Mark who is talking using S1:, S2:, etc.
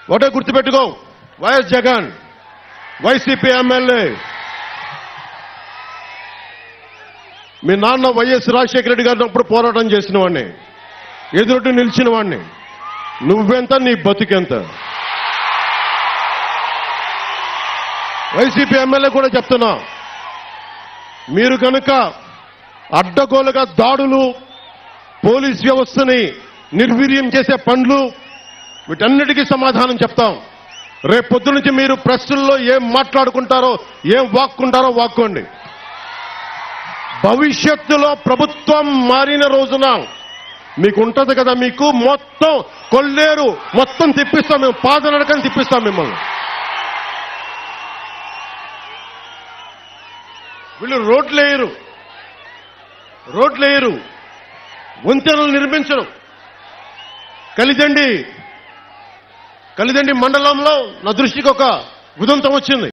S1: ఒకటే గుర్తుపెట్టుకో వైఎస్ జగన్ వైసీపీ ఎమ్మెల్యే మీ నాన్న వైఎస్ రాజశేఖర రెడ్డి గారిని అప్పుడు పోరాటం చేసిన వాడిని ఎదురొడ్డి నిలిచిన వాడిని నువ్వెంత నీ బతుకెంత వైసీపీ ఎమ్మెల్యే కూడా చెప్తున్నా మీరు కనుక అడ్డగోలుగా దాడులు పోలీస్ వ్యవస్థని నిర్వీర్యం చేసే పనులు వీటన్నిటికీ సమాధానం చెప్తాం రేపు పొద్దు నుంచి మీరు ప్రశ్నల్లో ఏం మాట్లాడుకుంటారో ఏం వాక్కుంటారో వాక్కోండి భవిష్యత్తులో ప్రభుత్వం మారిన రోజున మీకు ఉంటది కదా మీకు మొత్తం కొల్లేరు మొత్తం తిప్పిస్తాం మేము పాదనడకని తిప్పిస్తాం మిమ్మల్ని వీళ్ళు రోడ్లు వేయరు రోడ్లు వేయరు వంతెనలు నిర్మించరు కలిదండి కలిదండి మండలంలో నా దృష్టికి ఒక ఉదంతం వచ్చింది